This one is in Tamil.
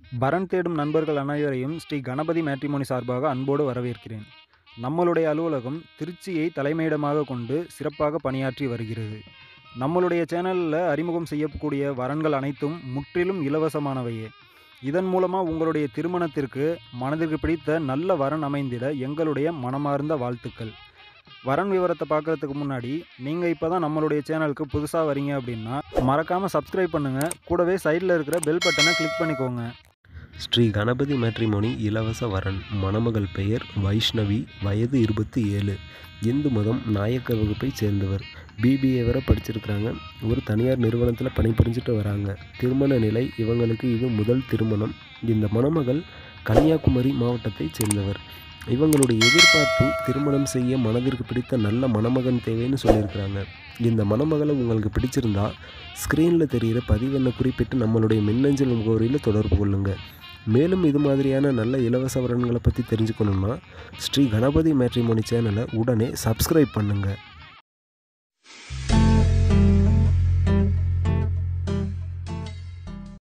வரன் தேடும் நண்பர்கள் அனைவரையும் ஸ்ரீ கணபதி மேட்ரிமோனி சார்பாக அன்போடு வரவேற்கிறேன் நம்மளுடைய அலுவலகம் திருச்சியை தலைமையிடமாக கொண்டு சிறப்பாக பணியாற்றி வருகிறது நம்மளுடைய சேனலில் அறிமுகம் செய்யக்கூடிய வரன்கள் அனைத்தும் முற்றிலும் இலவசமானவையே இதன் மூலமாக உங்களுடைய திருமணத்திற்கு மனதிற்கு பிடித்த நல்ல வரன் அமைந்திட எங்களுடைய மனமார்ந்த வாழ்த்துக்கள் வரன் விவரத்தை பார்க்குறதுக்கு முன்னாடி நீங்கள் இப்போ தான் நம்மளுடைய சேனலுக்கு புதுசாக வரீங்க அப்படின்னா மறக்காமல் சப்ஸ்கிரைப் பண்ணுங்கள் கூடவே சைடில் இருக்கிற பெல் பட்டனை கிளிக் பண்ணிக்கோங்க ஸ்ரீ கணபதி மேட்ரிமோனி இலவச வரன் மணமகள் பெயர் வைஷ்ணவி வயது இருபத்தி ஏழு இந்து மதம் நாயக்கர் வகுப்பைச் சேர்ந்தவர் பிபிஏ வரை படிச்சிருக்கிறாங்க ஒரு தனியார் நிறுவனத்தில் பணிபுரிஞ்சுட்டு வராங்க திருமண நிலை இவங்களுக்கு இது முதல் திருமணம் இந்த மணமகள் கன்னியாகுமரி மாவட்டத்தைச் சேர்ந்தவர் இவங்களுடைய எதிர்பார்ப்பு திருமணம் செய்ய மனதிற்கு பிடித்த நல்ல மணமகன் தேவைன்னு சொல்லியிருக்கிறாங்க இந்த மணமகளை உங்களுக்கு பிடிச்சிருந்தா ஸ்க்ரீனில் தெரிகிற பதிவெண்ணை குறிப்பிட்டு நம்மளுடைய மின்னஞ்சல் முகவரியில் தொடர்பு கொள்ளுங்கள் மேலும் இது மாதிரியான நல்ல இலவச வரன்களை பற்றி தெரிஞ்சுக்கணுன்னா ஸ்ரீ கணபதி மேட்ரிமோனி சேனலை உடனே சப்ஸ்கிரைப் பண்ணுங்கள்